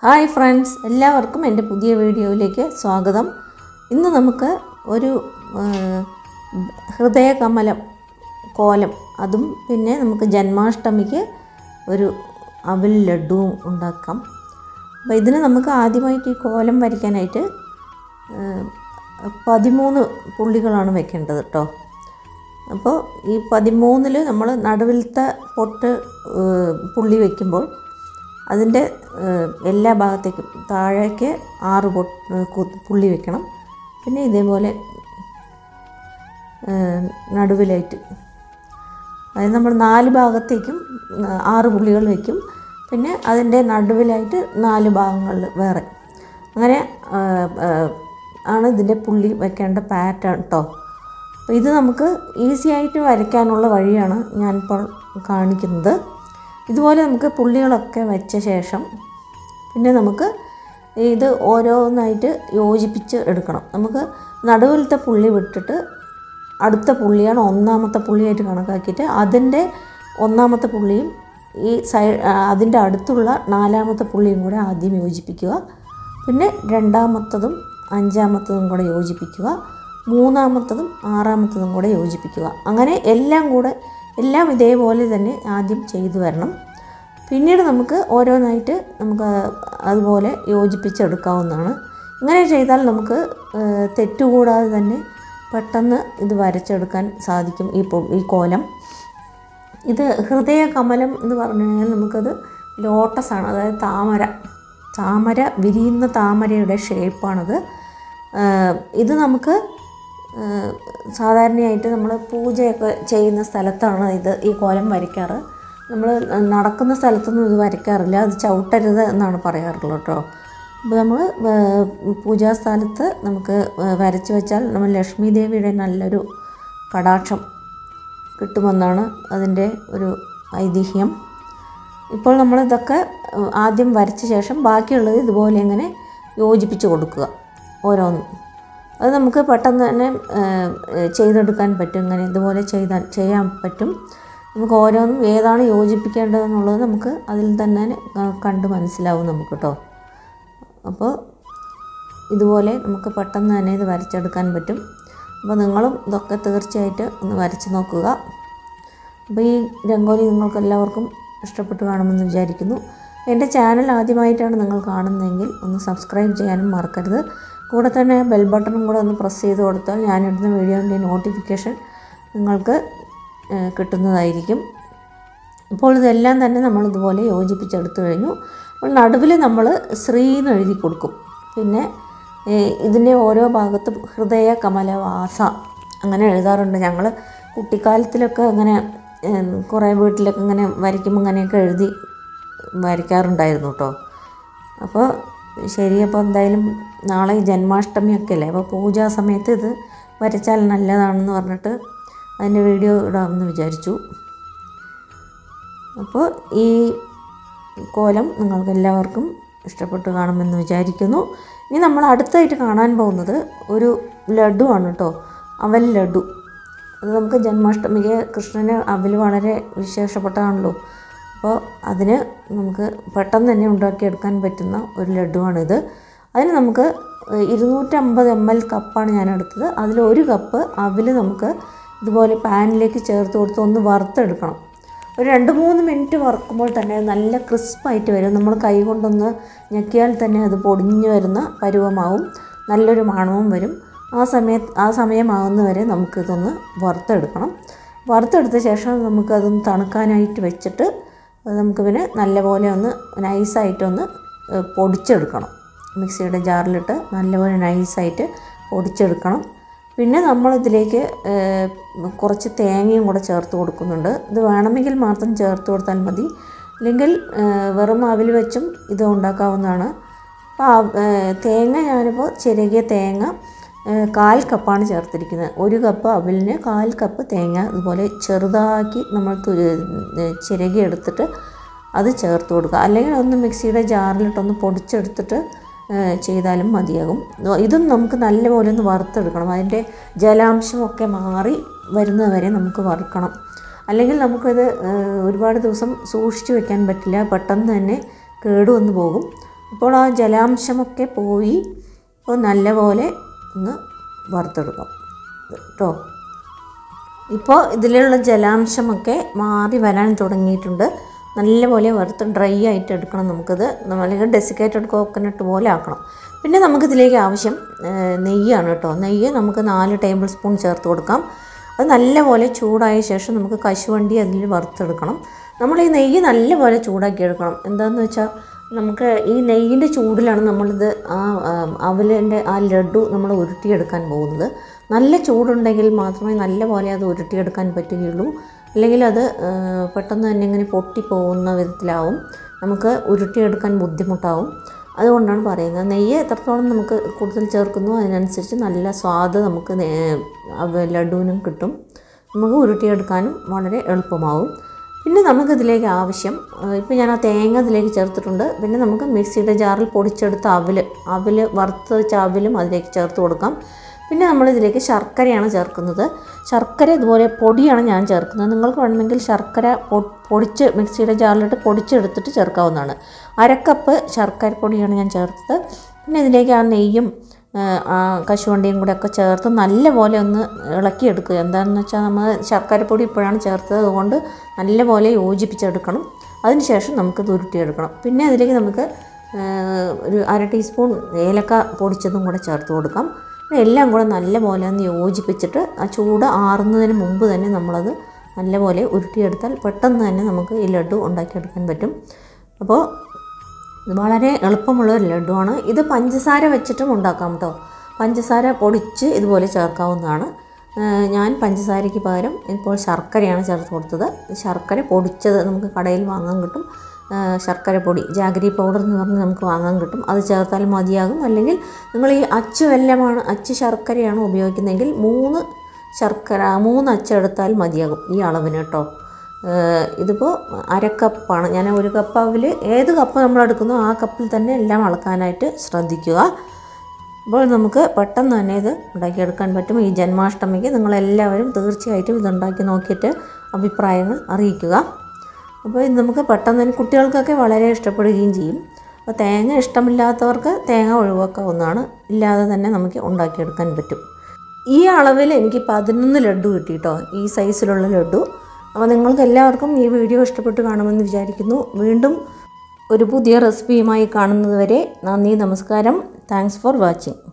hi friends എല്ലാവർക്കും എൻ്റെ പുതിയ വീഡിയോയിലേക്ക് സ്വാഗതം ഇന്ന് നമുക്ക് ഒരു ആ, ഹൃദയകമലം കോലം അതും പിന്നെ നമുക്ക് ജന്മാഷ്ടമിക്ക് ഒരു അവൽ ലഡുവും ഉണ്ടാക്കാം അപ്പോൾ ഇതിന് നമുക്ക് ആദ്യമായിട്ട് ഈ കോലം വരയ്ക്കാനായിട്ട് ആ, പതിമൂന്ന് പുള്ളികളാണ് വെക്കേണ്ടത് കേട്ടോ അപ്പോൾ ഈ പതിമൂന്നിൽ നമ്മൾ നടുവിലത്തെ പൊട്ട് ഏഹ്, പുള്ളി വയ്ക്കുമ്പോൾ അതിൻ്റെ ഏഹ്, എല്ലാ ഭാഗത്തേക്കും താഴേക്ക് ആറ് പൊട്ട് ഏഹ്, കു- പുള്ളി വെക്കണം പിന്നെ ഇതേപോലെ ഏഹ്, നടുവിലായിട്ട് അതായത് നമ്മൾ നാല് ഭാഗത്തേക്കും ആ, ആറ് പുള്ളികൾ വയ്ക്കും പിന്നെ അതിൻ്റെ നടുവിലായിട്ട് നാല് ഭാഗങ്ങളിൽ വേറെ അങ്ങനെ ആ, ആ, ആണ് ഇതിൻ്റെ പുള്ളി വെക്കേണ്ട പാറ്റേൺ കേട്ടോ അപ്പോൾ ഇത് നമുക്ക് ഈസി ആയിട്ട് വരയ്ക്കാനുള്ള വഴിയാണ് ഞാനിപ്പോൾ കാണിക്കുന്നത് ഇതുപോലെ നമുക്ക് പുള്ളികളൊക്കെ വെച്ച ശേഷം പിന്നെ നമുക്ക് ഇത് ഓരോന്നായിട്ട് യോജിപ്പിച്ച് എടുക്കണം നമുക്ക് നടുവിലത്തെ പുള്ളി വിട്ടിട്ട് അടുത്ത പുള്ളിയാണ് ഒന്നാമത്തെ പുള്ളിയായിട്ട് കണക്കാക്കിയിട്ട് അതിൻ്റെ ഒന്നാമത്തെ പുള്ളിയും ഈ സൈ അതിൻ്റെ അടുത്തുള്ള നാലാമത്തെ പുള്ളിയും കൂടെ ആദ്യം യോജിപ്പിക്കുക പിന്നെ രണ്ടാമത്തതും അഞ്ചാമത്തതും കൂടെ യോജിപ്പിക്കുക മൂന്നാമത്തതും ആറാമത്തതും കൂടെ യോജിപ്പിക്കുക അങ്ങനെ എല്ലാം കൂടെ എല്ലാം ഇതേപോലെ തന്നെ ആദ്യം ചെയ്തു വരണം പിന്നീട് നമുക്ക് ഓരോന്നായിട്ട് നമുക്ക് അതുപോലെ യോജിപ്പിച്ചെടുക്കാവുന്നതാണ് ഇങ്ങനെ ചെയ്താൽ നമുക്ക് ഏഹ്, തെറ്റുകൂടാതെ തന്നെ പെട്ടെന്ന് ഇത് വരച്ചെടുക്കാൻ സാധിക്കും ഈ പൊ- ഈ കോലം ഇത് ഹൃദയ കമലം എന്ന് പറഞ്ഞു കഴിഞ്ഞാൽ നമുക്കത് ലോട്ടസ് ആണ് അതായത് താമര താമര വിരിയുന്ന താമരയുടെ ഷേപ്പാണത് ആഹ് ഇത് നമുക്ക് ആഹ് സാധാരണയായിട്ട് നമ്മൾ പൂജയൊക്കെ ചെയ്യുന്ന സ്ഥലത്താണ് ഇത് ഈ കോലം വരയ്ക്കാറ് നമ്മൾ നടക്കുന്ന സ്ഥലത്തൊന്നും ഇത് വരയ്ക്കാറില്ല അത് ചവിട്ടരുത് എന്നാണ് പറയാറുള്ളത് കേട്ടോ അപ്പോൾ നമ്മൾ പൂജാസ്ഥലത്ത് നമുക്ക് വരച്ച് വെച്ചാൽ നമ്മൾ ലക്ഷ്മി ദേവിയുടെ നല്ലൊരു കടാക്ഷം കിട്ടുമെന്നാണ് അതിൻ്റെ ഒരു ഐതിഹ്യം ഇപ്പോൾ നമ്മൾ ഇതൊക്കെ ഏഹ്, ആദ്യം വരച്ച ശേഷം ബാക്കിയുള്ളത് ഇതുപോലെ ഇങ്ങനെ യോജിപ്പിച്ച് കൊടുക്കുക ഓരോന്നും അത് നമുക്ക് പെട്ടെന്ന് തന്നെ ഏഹ്, ഏഹ്, ചെയ്തെടുക്കാൻ പറ്റും ഇങ്ങനെ ഇതുപോലെ ചെയ്താൽ ചെയ്യാൻ പറ്റും നമുക്ക് ഓരോന്നും ഏതാണ് യോജിപ്പിക്കേണ്ടതെന്നുള്ളത് നമുക്ക് അതിൽ തന്നെ ക- കണ്ട് മനസ്സിലാവും നമുക്ക് കേട്ടോ അപ്പോൾ ഇതുപോലെ നമുക്ക് പെട്ടെന്ന് തന്നെ ഇത് വരച്ചെടുക്കാൻ പറ്റും അപ്പോൾ നിങ്ങളും ഇതൊക്കെ തീർച്ചയായിട്ട് ഒന്ന് വരച്ച് നോക്കുക അപ്പോൾ ഈ രംഗോലി നിങ്ങൾക്ക് എല്ലാവർക്കും ഇഷ്ടപ്പെട്ട് കാണുമെന്ന് വിചാരിക്കുന്നു എൻ്റെ ചാനൽ ആദ്യമായിട്ടാണ് നിങ്ങൾ കാണുന്നതെങ്കിൽ ഒന്ന് സബ്സ്ക്രൈബ് ചെയ്യാനും മറക്കരുത് കൂടെ തന്നെ ബെൽ ബട്ടണും കൂടെ ഒന്ന് പ്രസ് ചെയ്ത് കൊടുത്താൽ ഞാനിടുന്ന വീഡിയോൻ്റെ നോട്ടിഫിക്കേഷൻ നിങ്ങൾക്ക് ഏഹ്, കിട്ടുന്നതായിരിക്കും ഇപ്പോൾ ഇതെല്ലാം തന്നെ നമ്മൾ ഇതുപോലെ യോജിപ്പിച്ചെടുത്തു കഴിഞ്ഞു അപ്പോൾ നടുവിൽ നമ്മൾ ശ്രീ എന്ന് എഴുതി കൊടുക്കും പിന്നെ ഏഹ്, ഇതിൻ്റെ ഓരോ ഭാഗത്തും ഹൃദയ കമലവാസ അങ്ങനെ എഴുതാറുണ്ട് ഞങ്ങൾ കുട്ടിക്കാലത്തിലൊക്കെ അങ്ങനെ ഏഹ്, കുറേ വീട്ടിലൊക്കെ ഇങ്ങനെ വരയ്ക്കുമ്പോൾ അങ്ങനെയൊക്കെ എഴുതി വരയ്ക്കാറുണ്ടായിരുന്നു കേട്ടോ അപ്പോൾ ശരി അപ്പോൾ എന്തായാലും നാളെ ഈ ജന്മാഷ്ടമിയൊക്കെ അല്ലേ അപ്പോൾ പൂജാ സമയത്ത് ഇത് വരച്ചാൽ നല്ലതാണെന്ന് പറഞ്ഞിട്ട് അതിൻ്റെ വീഡിയോ ഇടാമെന്ന് വിചാരിച്ചു അപ്പോൾ ഈ കോലം നിങ്ങൾക്ക് എല്ലാവർക്കും ഇഷ്ടപ്പെട്ട് കാണുമെന്ന് വിചാരിക്കുന്നു ഇനി നമ്മൾ അടുത്തായിട്ട് കാണാൻ പോകുന്നത് ഒരു ലഡു ആണ് കേട്ടോ അവൽ ലഡു അത് നമുക്ക് ജന്മാഷ്ടമിക്ക് കൃഷ്ണന് അവൽ വളരെ വിശേഷപ്പെട്ടതാണല്ലോ അപ്പോൾ അതിന് നമുക്ക് പെട്ടെന്ന് തന്നെ ഉണ്ടാക്കിയെടുക്കാൻ പറ്റുന്ന ഒരു ലഡുവാണിത് അതിന് നമുക്ക് ഇരുന്നൂറ്റമ്പത് എം എൽ കപ്പാണ് ഞാൻ എടുത്തത് അതിൽ ഒരു കപ്പ് അവൽ നമുക്ക് ഇതുപോലെ പാനിലേക്ക് ചേർത്ത് കൊടുത്ത് ഒന്ന് വറുത്തെടുക്കണം ഒരു രണ്ട് മൂന്ന് മിനിറ്റ് വറുക്കുമ്പോൾ തന്നെ അത് നല്ല ക്രിസ്പായിട്ട് വരും നമ്മൾ കൈ കൊണ്ടൊന്ന് ഞെക്കിയാൽ തന്നെ അത് പൊടിഞ്ഞു വരുന്ന പരുവമാവും നല്ലൊരു മണവും വരും ആ സമയത്ത് ആ സമയമാകുന്നവരെ നമുക്കിതൊന്ന് വറുത്തെടുക്കണം വറുത്തെടുത്ത ശേഷം നമുക്കതൊന്ന് തണുക്കാനായിട്ട് വെച്ചിട്ട് അത് നമുക്ക് പിന്നെ നല്ലപോലെ ഒന്ന് നൈസായിട്ടൊന്ന് ഏഹ്, പൊടിച്ചെടുക്കണം മിക്സിയുടെ ജാറിലിട്ട് നല്ലപോലെ നൈസായിട്ട് പൊടിച്ചെടുക്കണം പിന്നെ നമ്മളിതിലേക്ക് ഏഹ്, കുറച്ച് തേങ്ങയും കൂടെ ചേർത്ത് കൊടുക്കുന്നുണ്ട് ഇത് വേണമെങ്കിൽ മാത്രം ചേർത്ത് കൊടുത്താൽ മതി അല്ലെങ്കിൽ ഏഹ്, വെറും അവിൽ വെച്ചും ഇത് ഉണ്ടാക്കാവുന്നതാണ് അപ്പോൾ ആ, ഏഹ്, തേങ്ങ ഞാനിപ്പോൾ ചിരകിയ തേങ്ങ ഏഹ്, കാൽ കപ്പാണ് ചേർത്തിരിക്കുന്നത് ഒരു കപ്പ് അവിലിന് കാൽ കപ്പ് തേങ്ങ ഇതുപോലെ ചെറുതാക്കി നമ്മൾ തുരു ഏഹ്, ചിരകി എടുത്തിട്ട് അത് ചേർത്ത് കൊടുക്കുക അല്ലെങ്കിൽ ഒന്ന് മിക്സിയുടെ ജാറിലിട്ടൊന്ന് പൊടിച്ചെടുത്തിട്ട് ഏഹ്, ചെയ്താലും മതിയാകും ഇതും നമുക്ക് നല്ലപോലെ ഒന്ന് വറുത്തെടുക്കണം അതിൻ്റെ ജലാംശമൊക്കെ മാറി വരുന്നത് വരെ നമുക്ക് വറുക്കണം അല്ലെങ്കിൽ നമുക്കത് ഏഹ്, ഒരുപാട് ദിവസം സൂക്ഷിച്ച് വെക്കാൻ പറ്റില്ല പെട്ടെന്ന് തന്നെ കേടുവന്ന് പോകും അപ്പോൾ ആ ജലാംശമൊക്കെ പോയി ഇപ്പോൾ നല്ലപോലെ ഒന്ന് വറുത്തെടുക്കാം കേട്ടോ ഇപ്പോൾ ഇതിലുള്ള ജലാംശമൊക്കെ മാറി വരാൻ തുടങ്ങിയിട്ടുണ്ട് നല്ലപോലെ വറുത്ത് ഡ്രൈ ആയിട്ട് എടുക്കണം നമുക്കിത് അല്ലെങ്കിൽ ഡെസിക്കേറ്റഡ് കോക്കനട്ട് പോലെ ആക്കണം പിന്നെ നമുക്കിതിലേക്ക് ആവശ്യം ആ, നെയ്യാണ് കേട്ടോ നെയ്യ് നമുക്ക് നാല് ടേബിൾ സ്പൂൺ ചേർത്ത് കൊടുക്കാം അത് നല്ലപോലെ ചൂടായ ശേഷം നമുക്ക് കശുവണ്ടി അതിൽ വറുത്തെടുക്കണം നമ്മൾ ഈ നെയ്യ് നല്ലപോലെ ചൂടാക്കി എടുക്കണം എന്താണെന്ന് വെച്ചാൽ നമുക്ക് ഈ നെയ്യിൻ്റെ ചൂടിലാണ് നമ്മളിത് ആ അവലിൻ്റെ ആ ലഡു നമ്മൾ ഉരുട്ടിയെടുക്കാൻ പോകുന്നത് നല്ല ചൂടുണ്ടെങ്കിൽ മാത്രമേ നല്ല പോലെ അത് ഉരുട്ടിയെടുക്കാൻ പറ്റുകയുള്ളൂ അല്ലെങ്കിൽ അത് ആ, പെട്ടെന്ന് തന്നെ ഇങ്ങനെ പൊട്ടിപ്പോകുന്ന വിധത്തിലാവും നമുക്ക് ഉരുട്ടിയെടുക്കാൻ ബുദ്ധിമുട്ടാവും അതുകൊണ്ടാണ് പറയുന്നത് നെയ്യ് എത്രത്തോളം നമുക്ക് കൂടുതൽ ചേർക്കുന്നു അതിനനുസരിച്ച് നല്ല സ്വാദ് നമുക്ക് നേ- അവ- ലഡുവിനും കിട്ടും നമുക്ക് ഉരുട്ടിയെടുക്കാനും വളരെ എളുപ്പമാവും പിന്നെ നമുക്കിതിലേക്ക് ആവശ്യം ഇപ്പോൾ ഞാൻ ആ തേങ്ങ ഇതിലേക്ക് ചേർത്തിട്ടുണ്ട് പിന്നെ നമുക്ക് മിക്സിയുടെ ജാറിൽ പൊടിച്ചെടുത്ത അവല് അവല് വറുത്ത് വെച്ച അവലും അതിലേക്ക് ചേർത്ത് കൊടുക്കാം പിന്നെ നമ്മളിതിലേക്ക് ശർക്കരയാണ് ചേർക്കുന്നത് ശർക്കര ഇതുപോലെ പൊടിയാണ് ഞാൻ ചേർക്കുന്നത് നിങ്ങൾക്ക് വേണമെങ്കിൽ ശർക്കര പൊ- പൊടിച്ച് മിക്സിയുടെ ജാറിലിട്ട് പൊടിച്ചെടുത്തിട്ട് ചേർക്കാവുന്നതാണ് അരക്കപ്പ് ശർക്കര പൊടിയാണ് ഞാൻ ചേർത്തത് പിന്നെ ഇതിലേക്ക് ആ നെയ്യും ആ, ആ കശുവണ്ടിയും കൂടെ ഒക്കെ ചേർത്ത് നല്ലപോലെ ഒന്ന് ഇളക്കിയെടുക്കുക എന്താണെന്ന് വെച്ചാൽ നമ്മൾ ശർക്കരപ്പൊടി ഇപ്പോഴാണ് ചേർത്തത് അതുകൊണ്ട് നല്ലപോലെ യോജിപ്പിച്ചെടുക്കണം അതിനുശേഷം നമുക്കിത് ഉരുട്ടിയെടുക്കണം പിന്നെ അതിലേക്ക് നമുക്ക് ആ, ഒരു അര ടീസ്പൂൺ ഏലക്ക പൊടിച്ചതും കൂടെ ചേർത്ത് കൊടുക്കാം പിന്നെ എല്ലാം കൂടെ നല്ലപോലെ ഒന്ന് യോജിപ്പിച്ചിട്ട് ആ ചൂട് ആറുന്നതിന് മുമ്പ് തന്നെ നമ്മളത് നല്ലപോലെ ഉരുട്ടിയെടുത്താൽ പെട്ടെന്ന് തന്നെ നമുക്ക് ഈ ലഡു ഉണ്ടാക്കിയെടുക്കാൻ പറ്റും അപ്പോൾ ഇത് വളരെ എളുപ്പമുള്ള ഒരു ലഡുവാണ് ഇത് പഞ്ചസാര വെച്ചിട്ടും ഉണ്ടാക്കാം കേട്ടോ പഞ്ചസാര പൊടിച്ച് ഇതുപോലെ ചേർക്കാവുന്നതാണ് ഏഹ് ഞാൻ പഞ്ചസാരയ്ക്ക് പകരം ഇപ്പോൾ ശർക്കരയാണ് ചേർത്ത് കൊടുത്തത് ശർക്കര പൊടിച്ചത് നമുക്ക് കടയിൽ വാങ്ങാൻ കിട്ടും ഏഹ് ശർക്കര പൊടി ജാഗരി പൗഡർ എന്ന് പറഞ്ഞ് നമുക്ക് വാങ്ങാൻ കിട്ടും അത് ചേർത്താൽ മതിയാകും അല്ലെങ്കിൽ നിങ്ങൾ ഈ അച്ചു വെല്ലമാണ് അച്ച് ശർക്കരയാണ് ഉപയോഗിക്കുന്നതെങ്കിൽ മൂന്ന് ശർക്കര മൂന്ന് അച്ചെടുത്താൽ മതിയാകും ഈ അളവിന് കേട്ടോ ഏഹ് ഇതിപ്പോൾ അരക്കപ്പാണ് ഞാൻ ഒരു കപ്പ് അവിൽ ഏത് കപ്പ് നമ്മൾ എടുക്കുന്നോ ആ കപ്പിൽ തന്നെ എല്ലാം അളക്കാനായിട്ട് ശ്രദ്ധിക്കുക അപ്പോൾ നമുക്ക് പെട്ടെന്ന് തന്നെ ഇത് ഉണ്ടാക്കിയെടുക്കാൻ പറ്റും ഈ ജന്മാഷ്ടമിക്ക് നിങ്ങളെല്ലാവരും തീർച്ചയായിട്ടും ഇത് ഉണ്ടാക്കി നോക്കിയിട്ട് അഭിപ്രായങ്ങൾ അറിയിക്കുക അപ്പോൾ ഇത് നമുക്ക് പെട്ടെന്ന് തന്നെ കുട്ടികൾക്കൊക്കെ വളരെ ഇഷ്ടപ്പെടുകയും ചെയ്യും അപ്പോൾ തേങ്ങ ഇഷ്ടമില്ലാത്തവർക്ക് തേങ്ങ ഒഴിവാക്കാവുന്നതാണ് ഇല്ലാതെ തന്നെ നമുക്ക് ഉണ്ടാക്കിയെടുക്കാൻ പറ്റും ഈ അളവിൽ എനിക്ക് പതിനൊന്ന് ലഡു കിട്ടി കേട്ടോ ഈ സൈസിലുള്ള ലഡു അപ്പോൾ നിങ്ങൾക്ക് എല്ലാവർക്കും ഈ വീഡിയോ ഇഷ്ടപ്പെട്ട് കാണുമെന്ന് വിചാരിക്കുന്നു വീണ്ടും ഒരു പുതിയ റെസിപ്പിയുമായി കാണുന്നതുവരെ നന്ദി നമസ്കാരം താങ്ക്സ് ഫോർ വാച്ചിങ്